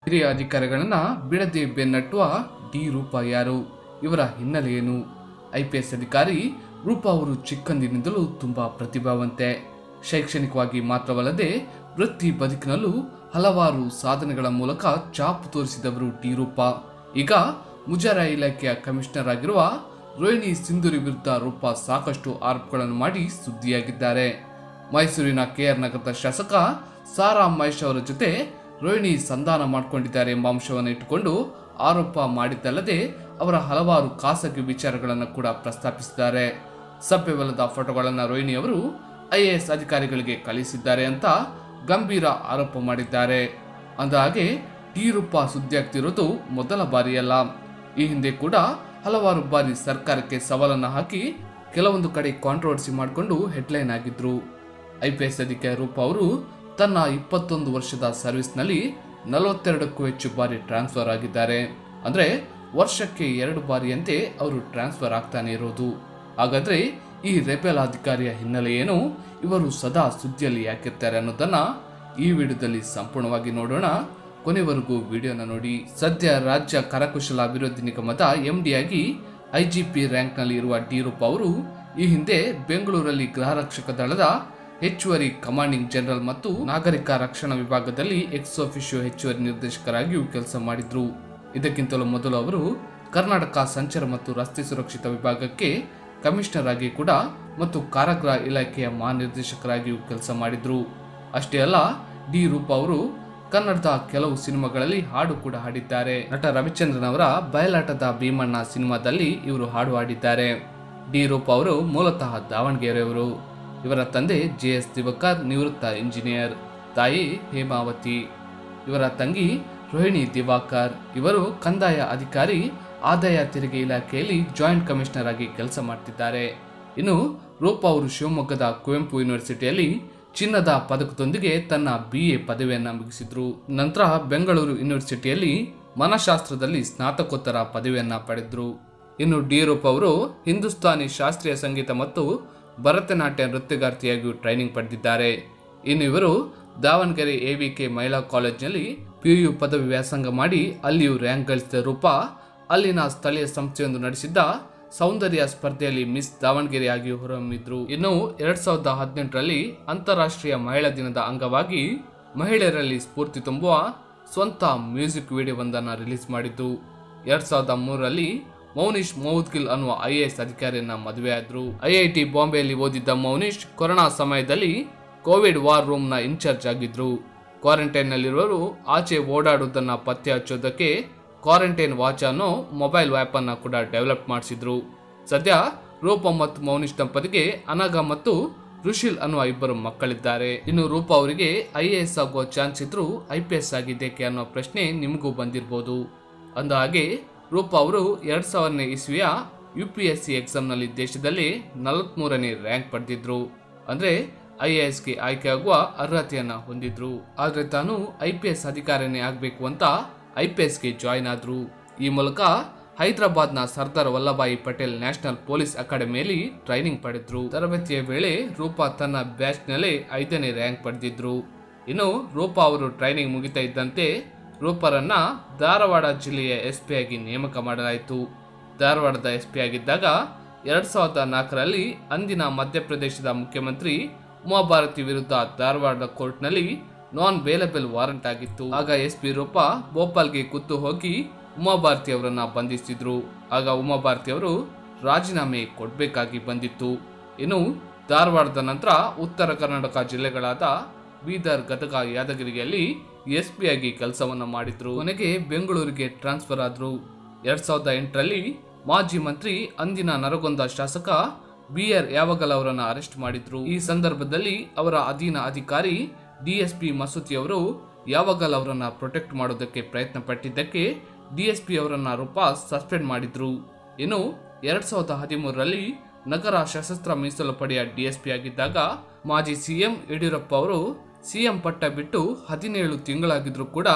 ಹಿರಿಯ ಅಧಿಕಾರಿಗಳನ್ನ ಬಿಡದೆ ಬೆನ್ನಟ್ಟುವ ಡಿ ರೂಪ ಯಾರು ಇವರ ಹಿನ್ನೆಲೆ ಏನು ಐ ಪಿ ಎಸ್ ಅಧಿಕಾರಿ ರೂಪ ಅವರು ಚಿಕ್ಕಂದಿನಿಂದಲೂ ತುಂಬಾ ಪ್ರತಿಭಾವಂತೆ ಶೈಕ್ಷಣಿಕವಾಗಿ ಮಾತ್ರವಲ್ಲದೆ ವೃತ್ತಿ ಬದುಕಿನಲ್ಲೂ ಹಲವಾರು ಸಾಧನೆಗಳ ಮೂಲಕ ಚಾಪು ತೋರಿಸಿದವರು ಡಿ ರೂಪ ಈಗ ಮುಜರಾಯಿ ಇಲಾಖೆಯ ಕಮಿಷನರ್ ಆಗಿರುವ ರೋಹಿಣಿ ಸಿಂಧೂರಿ ವಿರುದ್ಧ ರೂಪ ಸಾಕಷ್ಟು ಆರೋಪಗಳನ್ನು ಮಾಡಿ ಸುದ್ದಿಯಾಗಿದ್ದಾರೆ ಮೈಸೂರಿನ ಕೆಆರ್ ನಗರದ ಶಾಸಕ ಸಾರಾ ಮಹೇಶ್ ಅವರ ಜೊತೆ ರೋಹಿಣಿ ಸಂಧಾನ ಮಾಡಿಕೊಂಡಿದ್ದಾರೆ ಎಂಬ ಅಂಶವನ್ನು ಇಟ್ಟುಕೊಂಡು ಆರೋಪ ಮಾಡಿದ್ದಲ್ಲದೆ ಅವರ ಹಲವಾರು ಖಾಸಗಿ ವಿಚಾರಗಳನ್ನು ಕೂಡ ಪ್ರಸ್ತಾಪಿಸಿದ್ದಾರೆ ಸಭ್ಯವಲ್ಲದ ಫೋಟೋಗಳನ್ನು ರೋಹಿಣಿ ಅವರು ಐಎಎಸ್ ಅಧಿಕಾರಿಗಳಿಗೆ ಕಳಿಸಿದ್ದಾರೆ ಅಂತ ಗಂಭೀರ ಆರೋಪ ಮಾಡಿದ್ದಾರೆ ಅಂದಹಾಗೆ ಡಿ ರೂಪ ಸುದ್ದಿಯಾಗ್ತಿರೋದು ಮೊದಲ ಬಾರಿಯಲ್ಲ ಈ ಹಿಂದೆ ಕೂಡ ಹಲವಾರು ಬಾರಿ ಸರ್ಕಾರಕ್ಕೆ ಸವಾಲನ್ನು ಹಾಕಿ ಕೆಲವೊಂದು ಕಡೆ ಕಾಂಟ್ರವರ್ಸಿ ಮಾಡಿಕೊಂಡು ಹೆಡ್ಲೈನ್ ಆಗಿದ್ರು ಐ ಪಿ ಎಸ್ ಅಧಿಕಾರಿ ರೂಪ ಅವರು ತನ್ನ ಇಪ್ಪತ್ತೊಂದು ವರ್ಷದ ಸರ್ವಿಸ್ನಲ್ಲಿ ನಲವತ್ತೆರಡಕ್ಕೂ ಹೆಚ್ಚು ಬಾರಿ ಟ್ರಾನ್ಸ್ಫರ್ ಆಗಿದ್ದಾರೆ ಅಂದ್ರೆ ವರ್ಷಕ್ಕೆ ಎರಡು ಬಾರಿಯಂತೆ ಅವರು ಟ್ರಾನ್ಸ್ಫರ್ ಆಗ್ತಾನೆ ಇರೋದು ಹಾಗಾದ್ರೆ ಈ ರೆಬೆಲ್ ಅಧಿಕಾರಿಯ ಹಿನ್ನೆಲೆ ಏನು ಇವರು ಸದಾ ಸುದ್ದಿಯಲ್ಲಿ ಯಾಕಿರ್ತಾರೆ ಅನ್ನೋದನ್ನ ಈ ವಿಡಿಯೋದಲ್ಲಿ ಸಂಪೂರ್ಣವಾಗಿ ನೋಡೋಣ ಕೊನೆವರೆಗೂ ವಿಡಿಯೋನ ನೋಡಿ ಸದ್ಯ ರಾಜ್ಯ ಕರಕುಶಲ ಅಭಿವೃದ್ಧಿ ನಿಗಮದ ಎಂಡಿ ಆಗಿ ಐಜಿಪಿ ರ್ಯಾಂಕ್ನಲ್ಲಿ ಇರುವ ಡಿ ರೂಪ ಅವರು ಈ ಹಿಂದೆ ಬೆಂಗಳೂರಲ್ಲಿ ಗೃಹ ರಕ್ಷಕ ದಳದ ಹೆಚ್ಚುವರಿ ಕಮಾಂಡಿಂಗ್ ಜನರಲ್ ಮತ್ತು ನಾಗರಿಕ ರಕ್ಷಣಾ ವಿಭಾಗದಲ್ಲಿ ಎಕ್ಸ್ ಆಫಿಷಿಯೋ ಹೆಚ್ಚುವರಿ ನಿರ್ದೇಶಕರಾಗಿಯೂ ಕೆಲಸ ಮಾಡಿದ್ರು ಇದಕ್ಕಿಂತಲೂ ಮೊದಲು ಅವರು ಕರ್ನಾಟಕ ಸಂಚಾರ ಮತ್ತು ರಸ್ತೆ ಸುರಕ್ಷಿತ ವಿಭಾಗಕ್ಕೆ ಕಮಿಷನರ್ ಆಗಿ ಕೂಡ ಮತ್ತು ಕಾರಾಗೃಹ ಇಲಾಖೆಯ ಮಹಾನಿರ್ದೇಶಕರಾಗಿಯೂ ಕೆಲಸ ಮಾಡಿದ್ರು ಅಷ್ಟೇ ಅಲ್ಲ ಡಿ ರೂಪ ಅವರು ಕನ್ನಡದ ಕೆಲವು ಸಿನಿಮಾಗಳಲ್ಲಿ ಹಾಡು ಕೂಡ ಹಾಡಿದ್ದಾರೆ ನಟ ರವಿಚಂದ್ರನ್ ಅವರ ಬಯಲಾಟದ ಭೀಮಣ್ಣ ಸಿನಿಮಾದಲ್ಲಿ ಇವರು ಹಾಡು ಹಾಡಿದ್ದಾರೆ ಡಿ ರೂಪ ಅವರು ಮೂಲತಃ ದಾವಣಗೆರೆಯವರು ಇವರ ತಂದೆ ಜೆ ಎಸ್ ದಿವಕರ್ ನಿವೃತ್ತ ಇಂಜಿನಿಯರ್ ತಾಯಿ ಹೇಮಾವತಿ ಇವರ ತಂಗಿ ರೋಹಿಣಿ ದಿವಾಕರ್ ಇವರು ಕಂದಾಯ ಅಧಿಕಾರಿ ಆದಾಯ ತೆರಿಗೆ ಇಲಾಖೆಯಲ್ಲಿ ಜಾಯಿಂಟ್ ಕಮಿಷನರ್ ಆಗಿ ಕೆಲಸ ಮಾಡ್ತಿದ್ದಾರೆ ಇನ್ನು ರೂಪ ಅವರು ಶಿವಮೊಗ್ಗದ ಕುವೆಂಪು ಯೂನಿವರ್ಸಿಟಿಯಲ್ಲಿ ಚಿನ್ನದ ಪದಕದೊಂದಿಗೆ ತನ್ನ ಬಿ ಎ ಪದವಿಯನ್ನು ಮುಗಿಸಿದ್ರು ನಂತರ ಬೆಂಗಳೂರು ಯೂನಿವರ್ಸಿಟಿಯಲ್ಲಿ ಮನಃಶಾಸ್ತ್ರದಲ್ಲಿ ಸ್ನಾತಕೋತ್ತರ ಪದವಿಯನ್ನ ಪಡೆದ್ರು ಇನ್ನು ಡಿ ರೂಪ ಅವರು ಹಿಂದೂಸ್ತಾನಿ ಶಾಸ್ತ್ರೀಯ ಸಂಗೀತ ಮತ್ತು ಭರತನಾಟ್ಯ ನೃತ್ಯಗಾರ್ತಿಯಾಗಿಯೂ ಟ್ರೈನಿಂಗ್ ಪಡೆದಿದ್ದಾರೆ ಇನ್ನು ಇವರು ದಾವಣಗೆರೆ ಎವಿಕೆ ಮಹಿಳಾ ಕಾಲೇಜಿನಲ್ಲಿ ಪಿಯು ಪದವಿ ವ್ಯಾಸಂಗ ಮಾಡಿ ಅಲ್ಲಿಯೂ ರ್ಯಾಂಕ್ ಗಳಿಸಿದ ರೂಪ ಅಲ್ಲಿನ ಸ್ಥಳೀಯ ಸಂಸ್ಥೆಯೊಂದು ನಡೆಸಿದ್ದ ಸೌಂದರ್ಯ ಸ್ಪರ್ಧೆಯಲ್ಲಿ ಮಿಸ್ ದಾವಣಗೆರೆ ಆಗಿ ಹೊರಹೊಮ್ಮಿದ್ರು ಇನ್ನು ಎರಡ್ ಸಾವಿರದ ಹದಿನೆಂಟರಲ್ಲಿ ಅಂತಾರಾಷ್ಟ್ರೀಯ ಮಹಿಳಾ ದಿನದ ಅಂಗವಾಗಿ ಮಹಿಳೆಯರಲ್ಲಿ ಸ್ಫೂರ್ತಿ ತುಂಬುವ ಸ್ವಂತ ಮ್ಯೂಸಿಕ್ ವಿಡಿಯೋ ಒಂದನ್ನು ರಿಲೀಸ್ ಮಾಡಿದ್ದು ಎರಡ್ ಸಾವಿರದ ಮೂರರಲ್ಲಿ ಮೌನಿಶ್ ಮೌದ್ಗಿಲ್ ಅನ್ನುವ ಐ ಎಸ್ ಅಧಿಕಾರಿಯನ್ನ ಮದುವೆಯಾದ್ರು ಐಐಟಿ ಬಾಂಬೆಯಲ್ಲಿ ಓದಿದ್ದ ಮೌನಿಶ್ ಕೊರೋನಾ ಸಮಯದಲ್ಲಿ ಕೋವಿಡ್ ವಾರ್ ರೂಮ್ನ ಇನ್ಚಾರ್ಜ್ ಆಗಿದ್ರು ಕ್ವಾರಂಟೈನ್ನಲ್ಲಿರುವವರು ಆಚೆ ಓಡಾಡುವುದನ್ನ ಪತ್ತೆ ಹಚ್ಚೋದಕ್ಕೆ ಕ್ವಾರಂಟೈನ್ ವಾಚ್ ಅನ್ನೋ ಮೊಬೈಲ್ ಆ್ಯಪ್ ಅನ್ನ ಕೂಡ ಡೆವಲಪ್ ಮಾಡಿಸಿದ್ರು ಸದ್ಯ ರೂಪ ಮತ್ತು ಮೌನಿಶ್ ದಂಪತಿಗೆ ಅನಘ ಮತ್ತು ಋಷಿಲ್ ಅನ್ನುವ ಇಬ್ಬರು ಮಕ್ಕಳಿದ್ದಾರೆ ಇನ್ನು ರೂಪ ಅವರಿಗೆ ಐ ಎ ಎಸ್ ಆಗುವ ಚಾನ್ಸ್ ಇದ್ರೂ ಐ ಪಿ ಎಸ್ ಆಗಿದ್ದೇಕೆ ಅನ್ನೋ ಪ್ರಶ್ನೆ ನಿಮಗೂ ಬಂದಿರಬಹುದು ಅಂದ ಹಾಗೆ ರೂಪ ಅವರು ಎರಡ್ ಸಾವಿರನೇ ಇಸ್ವಿಯ ಯು ಪಿ ಎಸ್ ಸಿ ಎಕ್ಸಾಮ್ನಲ್ಲಿ ದೇಶದಲ್ಲಿ ನಲವತ್ಮೂರನೇ ರ್ಯಾಂಕ್ ಪಡೆದಿದ್ರು ಅಂದ್ರೆ ಐ ಎ ಎಸ್ಗೆ ಆಯ್ಕೆಯಾಗುವ ಅರ್ಹತೆಯನ್ನ ಹೊಂದಿದ್ರು ಆದ್ರೆ ತಾನು ಐ ಪಿ ಎಸ್ ಅಧಿಕಾರಿನೇ ಆಗಬೇಕು ಅಂತ ಐ ಪಿ ಎಸ್ಗೆ ಜಾಯಿನ್ ಆದ್ರು ಈ ಮೂಲಕ ಹೈದರಾಬಾದ್ನ ಸರ್ದಾರ್ ವಲ್ಲಭಾಯಿ ಪಟೇಲ್ ನ್ಯಾಷನಲ್ ಪೊಲೀಸ್ ಅಕಾಡೆಮಿಯಲ್ಲಿ ಟ್ರೈನಿಂಗ್ ಪಡೆದ್ರು ತರಬೇತಿಯ ವೇಳೆ ರೂಪಾ ತನ್ನ ಬ್ಯಾಚ್ನಲ್ಲೇ ಐದನೇ ರ್ಯಾಂಕ್ ಪಡೆದಿದ್ರು ಇನ್ನು ರೂಪಾ ಅವರು ಟ್ರೈನಿಂಗ್ ಮುಗಿತಾ ಇದ್ದಂತೆ ರೂಪರನ್ನ ಧಾರವಾಡ ಜಿಲ್ಲೆಯ ಎಸ್ ಪಿ ಆಗಿ ನೇಮಕ ಮಾಡಲಾಯಿತು ಧಾರವಾಡದ ಎಸ್ ಪಿ ಆಗಿದ್ದಾಗ ಎರಡ್ ಸಾವಿರದ ನಾಲ್ಕರಲ್ಲಿ ಅಂದಿನ ಮಧ್ಯಪ್ರದೇಶದ ಮುಖ್ಯಮಂತ್ರಿ ಉಮಾಭಾರತಿ ವಿರುದ್ಧ ಧಾರವಾಡ ಕೋರ್ಟ್ನಲ್ಲಿ ನಾನ್ ಬೇಲಬೆಲ್ ವಾರಂಟ್ ಆಗಿತ್ತು ಆಗ ಎಸ್ ಪಿ ರೂಪ ಭೋಪಾಲ್ಗೆ ಕುತ್ತು ಹೋಗಿ ಉಮಾಭಾರತಿ ಅವರನ್ನ ಬಂಧಿಸಿದ್ರು ಆಗ ಉಮಾಭಾರತಿ ಅವರು ರಾಜೀನಾಮೆ ಕೊಡಬೇಕಾಗಿ ಬಂದಿತ್ತು ಇನ್ನು ಧಾರವಾಡದ ನಂತರ ಉತ್ತರ ಕರ್ನಾಟಕ ಜಿಲ್ಲೆಗಳಾದ ಬೀದರ್ ಗದಗ ಯಾದಗಿರಿಯಲ್ಲಿ ಎಸ್ ಪಿ ಆಗಿ ಕೆಲಸವನ್ನ ಮಾಡಿದ್ರು ಕೊನೆಗೆ ಬೆಂಗಳೂರಿಗೆ ಟ್ರಾನ್ಸ್ಫರ್ ಆದ್ರು ಎರಡ್ ಸಾವಿರದ ಎಂಟರಲ್ಲಿ ಮಾಜಿ ಮಂತ್ರಿ ಅಂದಿನ ನರಗೊಂದ ಶಾಸಕ ಬಿ ಆರ್ ಯಾವಗಲ್ ಅವರನ್ನ ಅರೆಸ್ಟ್ ಮಾಡಿದ್ರು ಈ ಸಂದರ್ಭದಲ್ಲಿ ಅವರ ಅಧೀನ ಅಧಿಕಾರಿ ಡಿಎಸ್ಪಿ ಮಸೂತಿ ಅವರು ಯಾವಗಲ್ ಅವರನ್ನ ಪ್ರೊಟೆಕ್ಟ್ ಮಾಡೋದಕ್ಕೆ ಪ್ರಯತ್ನ ಪಟ್ಟಿದ್ದಕ್ಕೆ ಡಿಎಸ್ಪಿ ಅವರನ್ನ ರೂಪ ಸಸ್ಪೆಂಡ್ ಮಾಡಿದ್ರು ಇನ್ನು ಎರಡ್ ಸಾವಿರದ ಹದಿಮೂರರಲ್ಲಿ ನಗರ ಸಶಸ್ತ್ರ ಮೀಸಲು ಪಡೆಯ ಡಿಎಸ್ಪಿ ಆಗಿದ್ದಾಗ ಮಾಜಿ ಸಿಎಂ ಯಡಿಯೂರಪ್ಪ ಅವರು ಸಿಎಂ ಪಟ್ಟ ಬಿಟ್ಟು ಹದಿನೇಳು ತಿಂಗಳಾಗಿದ್ರು ಕೂಡ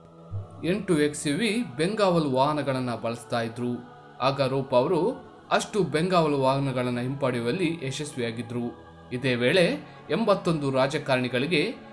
ಎಂಟು ಎಕ್ಸ್ ವಿ ಬೆಂಗಾವಲು ವಾಹನಗಳನ್ನು ಬಳಸ್ತಾ ಇದ್ರು ಆಗ ರೂಪ ಅವರು ಅಷ್ಟು ಬೆಂಗಾವಲು ವಾಹನಗಳನ್ನು ಹಿಂಪಡೆಯುವಲ್ಲಿ ಯಶಸ್ವಿಯಾಗಿದ್ರು ಇದೇ ವೇಳೆ ಎಂಬತ್ತೊಂದು ರಾಜಕಾರಣಿಗಳಿಗೆ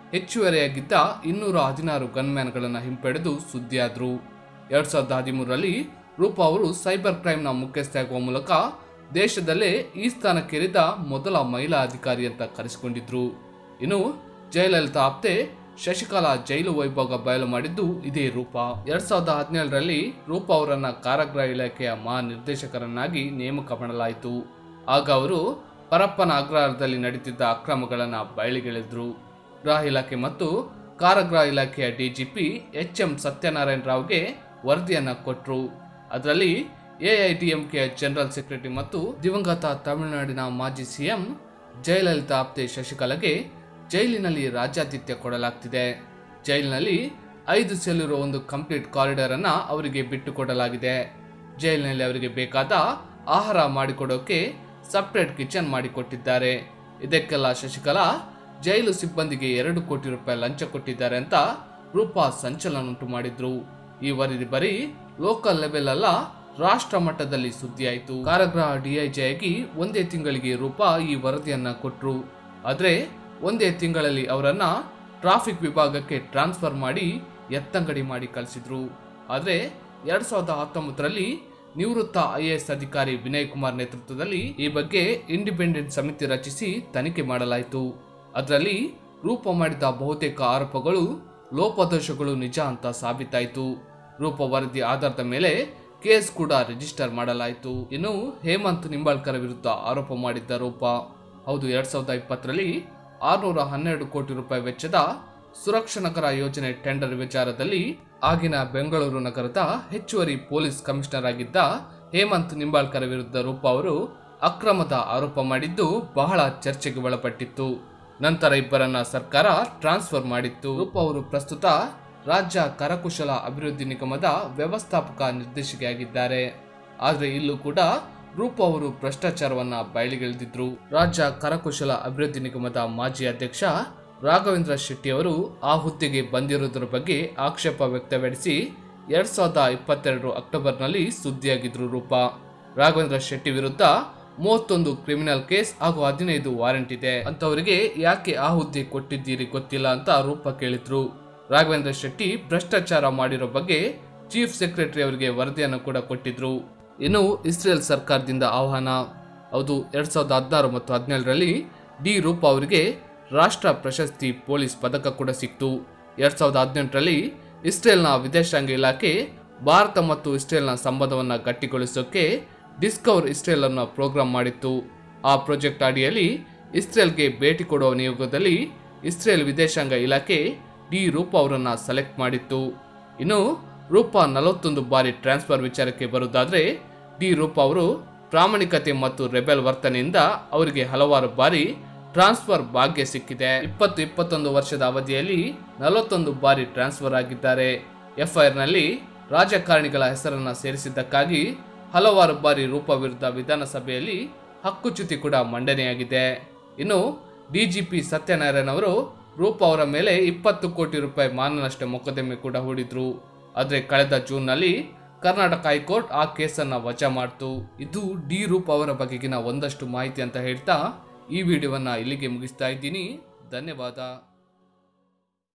ಹೆಚ್ಚುವರಿಯಾಗಿದ್ದ ಇನ್ನೂರ ಹದಿನಾರು ಗನ್ಮ್ಯಾನ್ಗಳನ್ನು ಹಿಂಪಡೆದು ಸುದ್ದಿಯಾದರು ಎರಡ್ ಸಾವಿರದ ಹದಿಮೂರರಲ್ಲಿ ರೂಪಾ ಅವರು ಸೈಬರ್ ಕ್ರೈಮ್ನ ಮುಖ್ಯಸ್ಥೆಯಾಗುವ ಮೂಲಕ ದೇಶದಲ್ಲೇ ಈ ಸ್ಥಾನಕ್ಕೇರಿದ ಮೊದಲ ಮಹಿಳಾ ಅಧಿಕಾರಿ ಅಂತ ಕರೆಸಿಕೊಂಡಿದ್ರು ಇನ್ನು ಜಯಲಲಿತಾ ಆಪ್ತೆ ಶಶಿಕಲಾ ಜೈಲು ವೈಭೋಗ ಬಯಲು ಮಾಡಿದ್ದು ಇದೇ ರೂಪ ಎರಡ್ ಸಾವಿರದ ಹದಿನೇಳರಲ್ಲಿ ರೂಪಾ ಅವರನ್ನ ಕಾರಾಗೃಹ ಇಲಾಖೆಯ ಮಹಾನಿರ್ದೇಶಕರನ್ನಾಗಿ ನೇಮಕ ಮಾಡಲಾಯಿತು ಆಗ ಅವರು ಪರಪ್ಪನ ಅಗ್ರಹಾರದಲ್ಲಿ ನಡೀತಿದ್ದ ಅಕ್ರಮಗಳನ್ನು ಬಯಲಿಗೆಳೆದ್ರು ಗೃಹ ಇಲಾಖೆ ಮತ್ತು ಕಾರಾಗೃಹ ಇಲಾಖೆಯ ಡಿಜಿಪಿ ಎಚ್ ಎಂ ಸತ್ಯನಾರಾಯಣ ರಾವ್ಗೆ ವರದಿಯನ್ನ ಕೊಟ್ಟರು ಅದರಲ್ಲಿ ಎಐಡಿಎಂಕೆಯ ಜನರಲ್ ಸೆಕ್ರೆಟರಿ ಮತ್ತು ದಿವಂಗತ ತಮಿಳುನಾಡಿನ ಮಾಜಿ ಸಿಎಂ ಜಯಲಲಿತಾ ಆಪ್ತೆ ಶಶಿಕಲಾಗೆ ಜೈಲಿನಲ್ಲಿ ರಾಜ್ಯಾತಿಥ್ಯ ಕೊಡಲಾಗ್ತಿದೆ ಜೈಲಿನಲ್ಲಿ ಐದು ಸೆಲ್ ಇರುವ ಒಂದು ಕಂಪ್ಲೀಟ್ ಕಾರಿಡಾರ್ ಅನ್ನ ಅವರಿಗೆ ಬಿಟ್ಟು ಕೊಡಲಾಗಿದೆ ಜೈಲಿನಲ್ಲಿ ಅವರಿಗೆ ಬೇಕಾದ ಆಹಾರ ಮಾಡಿಕೊಡೋಕೆ ಸಪ್ರೇಟ್ ಕಿಚನ್ ಮಾಡಿಕೊಟ್ಟಿದ್ದಾರೆ ಇದಕ್ಕೆಲ್ಲ ಶಶಿಕಲಾ ಜೈಲು ಸಿಬ್ಬಂದಿಗೆ ಎರಡು ಕೋಟಿ ರೂಪಾಯಿ ಲಂಚ ಕೊಟ್ಟಿದ್ದಾರೆ ಅಂತ ರೂಪಾ ಸಂಚಲನ ಉಂಟು ಮಾಡಿದ್ರು ಈ ವರದಿ ಬರೀ ಲೋಕಲ್ ಲೆವೆಲ್ ಅಲ್ಲ ರಾಷ್ಟ್ರ ಮಟ್ಟದಲ್ಲಿ ಸುದ್ದಿಯಾಯಿತು ಕಾರಾಗೃಹ ಡಿಐಜಿ ಆಗಿ ಒಂದೇ ತಿಂಗಳಿಗೆ ರೂಪಾ ಈ ವರದಿಯನ್ನ ಕೊಟ್ರು ಆದ್ರೆ ಒಂದೇ ತಿಂಗಳಲ್ಲಿ ಅವರನ್ನ ಟ್ರಾಫಿಕ್ ವಿಭಾಗಕ್ಕೆ ಟ್ರಾನ್ಸ್ಫರ್ ಮಾಡಿ ಎತ್ತಂಗಡಿ ಮಾಡಿ ಕಳಿಸಿದ್ರು ಆದ್ರೆ ಎರಡ್ ಸಾವಿರದ ಹತ್ತೊಂಬತ್ತರಲ್ಲಿ ನಿವೃತ್ತ ಐಎಎಸ್ ಅಧಿಕಾರಿ ವಿನಯ್ ಕುಮಾರ್ ನೇತೃತ್ವದಲ್ಲಿ ಈ ಬಗ್ಗೆ ಇಂಡಿಪೆಂಡೆಂಟ್ ಸಮಿತಿ ರಚಿಸಿ ತನಿಖೆ ಮಾಡಲಾಯಿತು ಅದರಲ್ಲಿ ರೂಪ ಮಾಡಿದ ಬಹುತೇಕ ಆರೋಪಗಳು ಲೋಪದೋಷಗಳು ನಿಜ ಅಂತ ಸಾಬೀತಾಯಿತು ರೂಪ ವರದಿ ಆಧಾರದ ಮೇಲೆ ಕೇಸ್ ಕೂಡ ರಿಜಿಸ್ಟರ್ ಮಾಡಲಾಯಿತು ಇನ್ನು ಹೇಮಂತ್ ನಿಂಬಾಳ್ಕರ್ ವಿರುದ್ಧ ಆರೋಪ ಮಾಡಿದ್ದ ರೂಪ ಹೌದು ಎರಡ್ ಸಾವಿರದ ಇಪ್ಪತ್ತರಲ್ಲಿ ಆರುನೂರ ಹನ್ನೆರಡು ಕೋಟಿ ರೂಪಾಯಿ ವೆಚ್ಚದ ಸುರಕ್ಷಾ ನಗರ ಯೋಜನೆ ಟೆಂಡರ್ ವಿಚಾರದಲ್ಲಿ ಆಗಿನ ಬೆಂಗಳೂರು ನಗರದ ಹೆಚ್ಚುವರಿ ಪೊಲೀಸ್ ಕಮಿಷನರ್ ಆಗಿದ್ದ ಹೇಮಂತ್ ನಿಂಬಾಳ್ಕರ್ ವಿರುದ್ಧ ರೂಪ ಅವರು ಅಕ್ರಮದ ಆರೋಪ ಮಾಡಿದ್ದು ಬಹಳ ಚರ್ಚೆಗೆ ಒಳಪಟ್ಟಿತ್ತು ನಂತರ ಇಬ್ಬರನ್ನ ಸರ್ಕಾರ ಟ್ರಾನ್ಸ್ಫರ್ ಮಾಡಿತ್ತು ರೂಪ ಅವರು ಪ್ರಸ್ತುತ ರಾಜ್ಯ ಕರಕುಶಲ ಅಭಿವೃದ್ಧಿ ನಿಗಮದ ವ್ಯವಸ್ಥಾಪಕ ನಿರ್ದೇಶಕಿಯಾಗಿದ್ದಾರೆ ಆದರೆ ಇಲ್ಲೂ ಕೂಡ ರೂಪ ಅವರು ಭ್ರಷ್ಟಾಚಾರವನ್ನ ಬಯಲಿಗೆಳೆದಿದ್ರು ರಾಜ್ಯ ಕರಕುಶಲ ಅಭಿವೃದ್ಧಿ ನಿಗಮದ ಮಾಜಿ ಅಧ್ಯಕ್ಷ ರಾಘವೇಂದ್ರ ಶೆಟ್ಟಿ ಅವರು ಆ ಹುದ್ದೆಗೆ ಬಂದಿರುವುದರ ಬಗ್ಗೆ ಆಕ್ಷೇಪ ವ್ಯಕ್ತಪಡಿಸಿ ಎರಡ್ ಸಾವಿರದ ಇಪ್ಪತ್ತೆರಡು ಅಕ್ಟೋಬರ್ನಲ್ಲಿ ಸುದ್ದಿಯಾಗಿದ್ರು ರೂಪ ರಾಘವೇಂದ್ರ ಶೆಟ್ಟಿ ವಿರುದ್ಧ ಮೂವತ್ತೊಂದು ಕ್ರಿಮಿನಲ್ ಕೇಸ್ ಹಾಗೂ ಹದಿನೈದು ವಾರೆಂಟ್ ಇದೆ ಅಂತವರಿಗೆ ಯಾಕೆ ಆ ಹುದ್ದೆ ಕೊಟ್ಟಿದ್ದೀರಿ ಗೊತ್ತಿಲ್ಲ ಅಂತ ರೂಪ ಕೇಳಿದ್ರು ರಾಘವೇಂದ್ರ ಶೆಟ್ಟಿ ಭ್ರಷ್ಟಾಚಾರ ಮಾಡಿರೋ ಬಗ್ಗೆ ಚೀಫ್ ಸೆಕ್ರೆಟರಿ ಅವರಿಗೆ ವರದಿಯನ್ನು ಕೂಡ ಕೊಟ್ಟಿದ್ರು ಇನ್ನು ಇಸ್ರೇಲ್ ಸರ್ಕಾರದಿಂದ ಆಹ್ವಾನ ಹೌದು ಎರಡ್ ಸಾವಿರದ ಹದಿನಾರು ಮತ್ತು ಹದಿನೇಳರಲ್ಲಿ ಡಿ ರೂಪ ಅವರಿಗೆ ರಾಷ್ಟ್ರ ಪ್ರಶಸ್ತಿ ಪೊಲೀಸ್ ಪದಕ ಕೂಡ ಸಿಕ್ತು ಎರಡ್ ಸಾವಿರದ ಹದಿನೆಂಟರಲ್ಲಿ ಇಸ್ರೇಲ್ನ ವಿದೇಶಾಂಗ ಇಲಾಖೆ ಭಾರತ ಮತ್ತು ಇಸ್ರೇಲ್ನ ಸಂಬಂಧವನ್ನು ಗಟ್ಟಿಗೊಳಿಸೋಕೆ ಡಿಸ್ಕವರ್ ಇಸ್ರೇಲ್ ಅನ್ನೋ ಪ್ರೋಗ್ರಾಂ ಮಾಡಿತ್ತು ಆ ಪ್ರಾಜೆಕ್ಟ್ ಅಡಿಯಲ್ಲಿ ಇಸ್ರೇಲ್ಗೆ ಭೇಟಿ ಕೊಡುವ ನಿಯೋಗದಲ್ಲಿ ಇಸ್ರೇಲ್ ವಿದೇಶಾಂಗ ಇಲಾಖೆ ಡಿ ರೂಪ ಅವರನ್ನ ಸೆಲೆಕ್ಟ್ ಮಾಡಿತ್ತು ಇನ್ನು ರೂಪ ನಲವತ್ತೊಂದು ಬಾರಿ ಟ್ರಾನ್ಸ್ಫರ್ ವಿಚಾರಕ್ಕೆ ಬರುವುದಾದ್ರೆ ಡಿ ರೂಪ ಅವರು ಪ್ರಾಮಾಣಿಕತೆ ಮತ್ತು ರೆಬೆಲ್ ವರ್ತನೆಯಿಂದ ಅವರಿಗೆ ಹಲವಾರು ಬಾರಿ ಟ್ರಾನ್ಸ್ಫರ್ ಭಾಗ್ಯ ಸಿಕ್ಕಿದೆ ಇಪ್ಪತ್ತು ಇಪ್ಪತ್ತೊಂದು ವರ್ಷದ ಅವಧಿಯಲ್ಲಿ ನಲವತ್ತೊಂದು ಬಾರಿ ಟ್ರಾನ್ಸ್ಫರ್ ಆಗಿದ್ದಾರೆ ಎಫ್ಐಆರ್ನಲ್ಲಿ ರಾಜಕಾರಣಿಗಳ ಹೆಸರನ್ನ ಸೇರಿಸಿದ್ದಕ್ಕಾಗಿ ಹಲವಾರು ಬಾರಿ ರೂಪ ವಿರುದ್ಧ ವಿಧಾನಸಭೆಯಲ್ಲಿ ಹಕ್ಕುಚ್ಯುತಿ ಕೂಡ ಮಂಡನೆಯಾಗಿದೆ ಇನ್ನು ಡಿಜಿಪಿ ಸತ್ಯನಾರಾಯಣ ಅವರು ರೂಪ ಅವರ ಮೇಲೆ ಇಪ್ಪತ್ತು ಕೋಟಿ ರೂಪಾಯಿ ಮಾನನಷ್ಟ ಮೊಕದ್ದಮೆ ಕೂಡ ಹೂಡಿದ್ರು ಆದರೆ ಕಳೆದ ಜೂನ್ನಲ್ಲಿ ಕರ್ನಾಟಕ ಹೈಕೋರ್ಟ್ ಆ ಕೇಸನ್ನ ವಜಾ ಮಾಡ್ತು ಇದು ಡಿ ರೂಪ್ ಅವರ ಬಗೆಗಿನ ಒಂದಷ್ಟು ಮಾಹಿತಿ ಅಂತ ಹೇಳ್ತಾ ಈ ವಿಡಿಯೋವನ್ನ ಇಲ್ಲಿಗೆ ಮುಗಿಸ್ತಾ ಇದ್ದೀನಿ ಧನ್ಯವಾದ